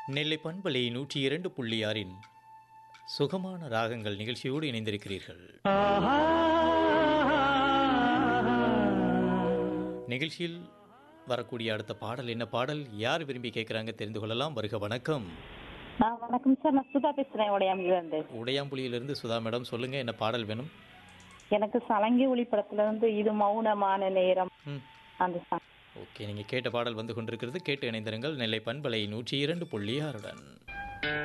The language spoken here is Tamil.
நெல்லை பண்பலை நூற்றி இரண்டு புள்ளி ஆறின் சுகமான ராகங்கள் நிகழ்ச்சியோடு இணைந்திருக்கிறீர்கள் நிகழ்ச்சியில் வரக்கூடிய அடுத்த பாடல் என்ன பாடல் யார் விரும்பி கேட்குறாங்க தெரிந்து கொள்ளலாம் வருக வணக்கம் ஆ வணக்கம் சார் நான் சுதா பேசுறேன் உடையாமிலிருந்து உடையாம்புலியிலிருந்து சுதா மேடம் சொல்லுங்க என்ன பாடல் வேணும் எனக்கு சலங்கி ஒளி படத்துல இருந்து இது மௌனமான நேரம் ம் அந்த சாங் ஓகே நீங்கள் கேட்ட பாடல் வந்து கொண்டிருக்கிறது கேட்டு இணைந்திருங்கள் நெல்லை பண்பலை நூற்றி இரண்டு புள்ளி ஆறுடன்